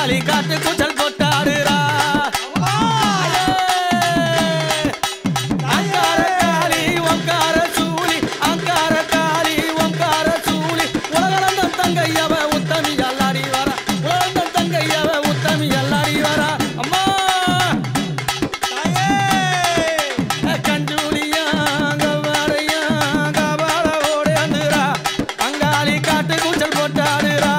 அங்காளி காட்டு கூச்சல் போட்டாடுறா அங்கார காளி ஒங்கார சூளி அங்கார காளி ஒங்கார சூளி உலகளந்தம் தங்கையவ உத்தமி எல்லாரி வர உலகளந்தம் தங்கையவ உத்தமி எல்லாரி வர அம்மா கஞ்சூலியா கவாரையா கபால ஓடி வந்துரா அங்காளி காட்டு கூச்சல் போட்டாடுறா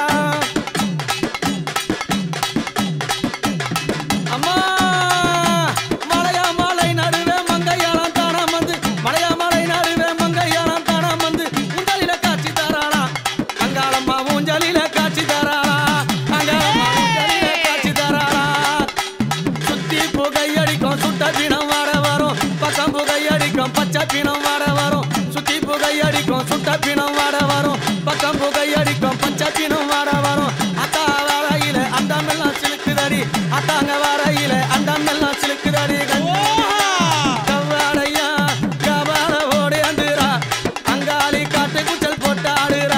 அம்மா மலையா மலை நடுவே மங்கையாளம் தானம் வந்து மலையா மலை நடுவே மங்கையாளம் தானம் வந்து ஊஞ்சலில காட்சி தராளா அங்காளம்மா ஊஞ்சலில காட்சி தராளா அங்காளம்மா ஊஞ்சலில காட்சி தராளா சுத்தி புகையடிக்கும் சுட்ட பிணம் வர வரும் பக்கம் புகையடிக்கும் பச்சை பிணம் வர வரும் சுத்தி புகையடிக்கும் சுட்ட பிணம் வர வரும் பக்கம் புகையடிக்கும் பச்சை பிணம் வர வரும் அத்தா வரையில அண்டமெல்லாம் சிலுக்குதடி அத்தாங்க வரையில அண்டமெல்லாம் சிலுக்குதடி கவ்வாடையா கபால ஓடி வந்துரா அங்காளி காட்டு குச்சல் போட்டாடுறா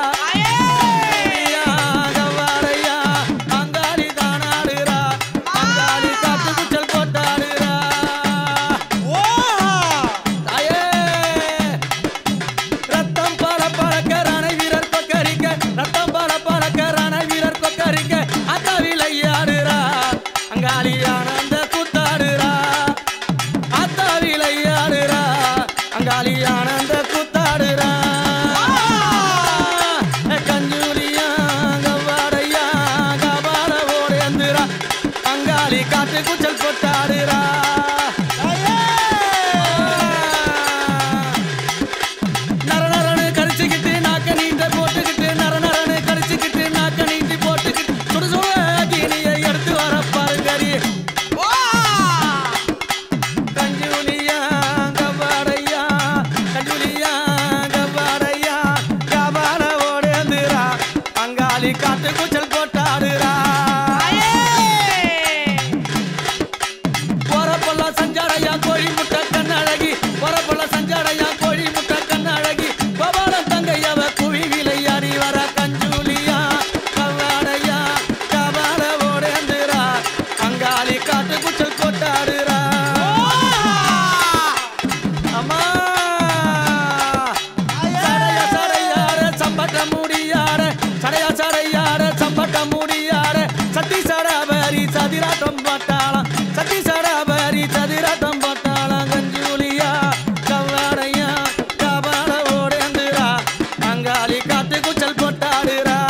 கவ்வாடையா அங்காளி தானாடுறா அங்காளி காட்டு குச்சல் போட்டாடுறா தாயே ரத்தம் பல பழக்க ரண வீரர் கொக்கரிக்க ரத்தம் பல பழக்க ரண வீரர் கொக்கரிக்க அத்தாவிலை ஆடுறா அங்காளி ஆனந்த கூத்தாடுறா அத்தாவிலை ஆடுறா அங்காளி ஆனந்த கூத்தாடுறா கஞ்சூரியா கவாடையா கபால ஓடேந்துரா அங்காளி காட்டு குச்சல் போட்டாடுறா நர நரனு கடிச்சுக்கிட்டு நாக்க நீட்ட போட்டுக்கிட்டு நர நரனு கடிச்சுக்கிட்டு நாக்க நீட்டி போட்டுக்கிட்டு சுடு சுடு அக்கினியை எடுத்து வர பாருங்கடி கஞ்சூலியா கபாடையா கஞ்சூலியா கபாடையா கபால ஓடேந்துரா அங்காளி காட்டு கூச்சல் போட்டாடுறா போறப்பொல்ல சஞ்சாரையா கோழி முட்டை கண்ணழகி போறப்பொல்ல சஞ்சாரையா கோழி முட்டை கண்ணழகி கோபாலம் தங்கையவ குவி விளையாடி வர கஞ்சூலியா கவாடையா கபால ஓடேந்துரா அங்காளி காட்டு குச்சல் கொட்டாடுறா அம்மா சடையா சடையார சம்பட்ட முடியார சடையா சடையார சம்பட்ட முடியார சத்தி சடாபரி சதிராட்டம் பட்டாளம் சத்தி சடாபரி சதிராட்டம் பட்டாளம் கஞ்சூலியா கவாடையா கபால ஓடேந்துரா அங்காளி காட்டு குச்சல் போட்டாடுறா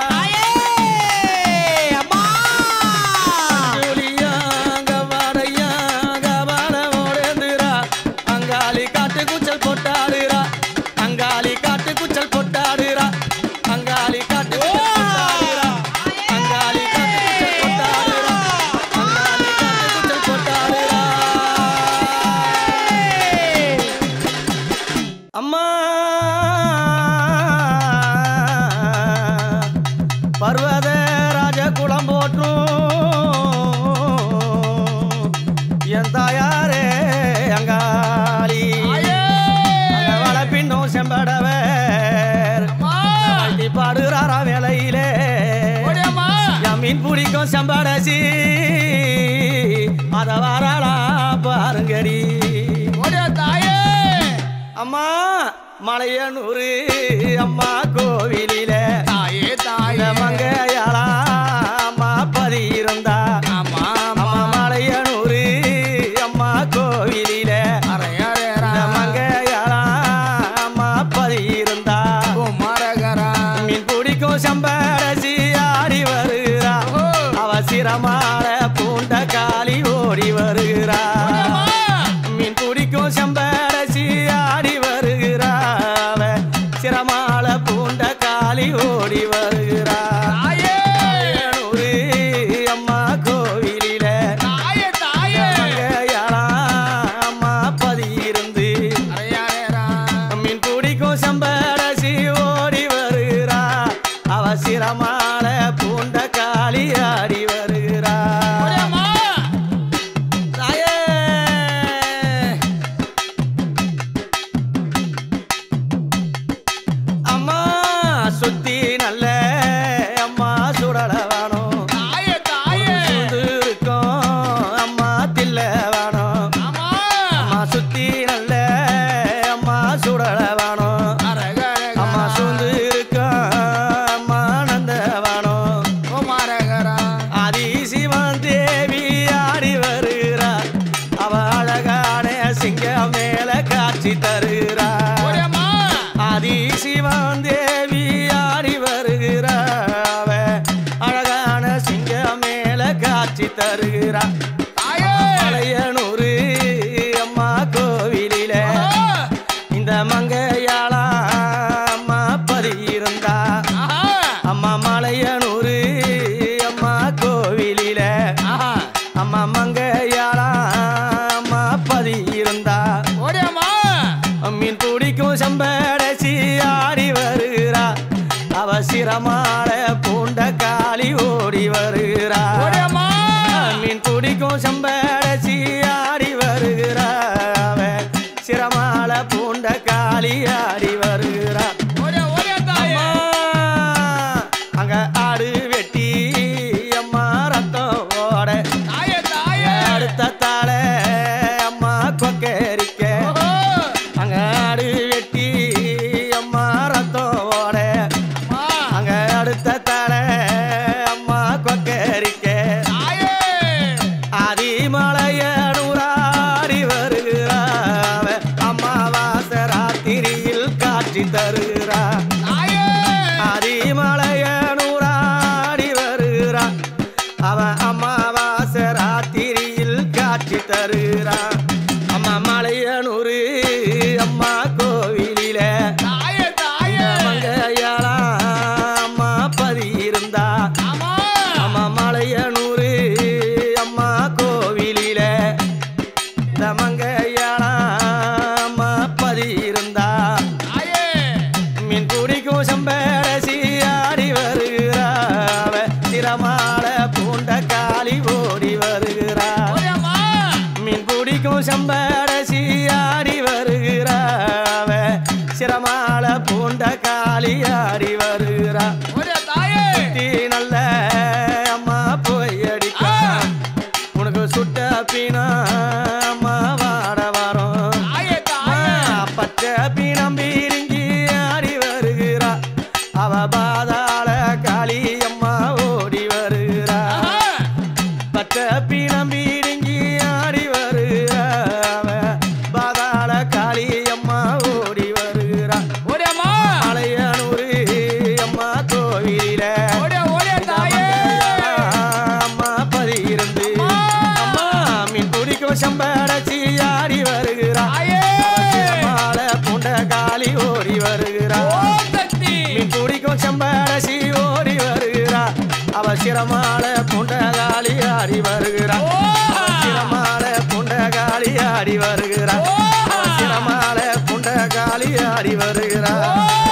கஞ்சூலியா கவாடையா கபால ஓடேந்துரா அங்காளி காட்டு குச்சல் போட்டாடுறா அங்காளி காட்டு குச்சல் போட்டாடுறா அங்காளி காட்டு குச்சல் போட்டாடுறா அங்காளி காட்டு குச்சல் போட்டாடுறா அங்காளி காட்டு குச்சல் போட்டாடுறா அம்மா பர்வத ராஜ குளம் போற்றும் என் தாயாரே அங்காளி அங்க வளப்பின்னும் செம்படவர் அடி பாடுறாரா வேலையிலே என் மீன் பிடிக்கும் செம்படசி அத வாராளா பாருங்கடி அம்மா மலையனூரு அம்மா கோவிலில இந்த மங்கையாளா அம்மா பதி இருந்தா அம்மா மலையனூரு அம்மா கோவிலில இந்த மங்கையாளா அம்மா பதி இருந்தா மீன் பிடிக்கும் சம்படசி ஆடி வருகிறா அவ சிரமால பூண்ட காளி ஓடி வருகிறா மீன் பிடிக்கும் செம்பரசி ஆடி வருகிறாவ சிரமால பூண்ட காளி ஓடி வருகிறா ஏனூரு அம்மா கோவிலில மங்கையாளா அம்மா பதி இருந்து மீன் பிடிக்கும் செம்பரசி ஓடி வருகிறா அவ சிரமால பூண்ட காளி ஆடி வருகிறா வருகிறா தாயே மலையனூரு அம்மா கோவிலில இந்த மங்கையாளா அம்மா பதி இருந்தா ஆஹா அம்மா மலையனூரு அம்மா கோவிலில ஆஹா அம்மா மங்கையாளா அம்மா பதி இருந்தா ஓடியம்மா மீன் பிடிக்கும் செம்படசி ஆடி வருகிறா அவ சிரமால பூண்ட காளி ஓடி வருகிறா ஓடியம்மா மீன் பிடிக்கும் செம்படசி ஆடி வருகிறா அவ சிரமால பூண்ட காளி ஆடி வருகிறா ஓடிய ஓடிய தாயே அம்மா, அங்க ஆடு வெட்டி அம்மா ரத்தம் ஓட தாயே தாயே அடுத்த தாள அம்மா கொக்கரிக்க ஓஹோ அங்க ஆடு வெட்டி அம்மா ரத்தம் ஓட அம்மா அங்க அடுத்த தர அம்மா கொக்கரிக்க தாயே ஆதிமலையனூராடி வருகிறாவ அம்மாவாச ராத்திரியில் காட்சி தருகிறா தாயே ஆதிமலையனூராடி வருகிறா அவ அம்மாவாச ராத்திரியில் காட்சி தருகிறா அம்மா மலையனூரு அம்மா கோவிலில தாயே தாயே மங்கையாளா அம்மா பதி இருந்தா ஆமா அம்மா மலையனூரு அம்மா கோவிலில இந்த மங்கையாளா அம்மா பதி இருந்தா தாயே மீன் பிடிக்கும் செம்பரசி ஆடி வருகிறாவ சிரமால பூண்ட காளி ஓடி வருகிறா ஓடியம்மா மீன் பிடிக்கும் செம்பரசி ஆடி வருகிறாவ சிரமால பூண்ட காளி ஆடி வருகிறா ஓடிய தாயே தீ நல்ல அம்மா போய் அடிக்க ஆ. உனக்கு சுட்ட பீனா அம்மா வாட வரோம் தாயே தாயே பச்சை பீனம் பீரிங்கி ஆடி வருகிறா அவ பாதாள காளி அம்மா ஓடி வருகிறா ஆஹா பச்சை பீனம் பீரிங்கி ஆடி வருகிறா அவ பாதாள காளி அம்மா ஓடி வருகிறா ஓடியம்மா மலையனூரு அம்மா கோவிலில ஓடிய ஓடிய தாயே அம்மா பதி இருந்து அம்மா. அம்மா மீன் பிடிக்கும் செம்படச்சி ஆடி வருகிறா தாயே மாலை பூண்ட காளி ஓடி வருகிறா ஓம் சக்தி மீன் பிடிக்கும் செம்படச்சி ஓடி வருகிறா அவ சிரமால பூண்ட காளி ஆடி வருகிறா ஓஹா. சிரமால பூண்ட காளி ஆடி வருகிறா ஓஹா. சிரமால பூண்ட காளி ஆடி வருகிறா ஓ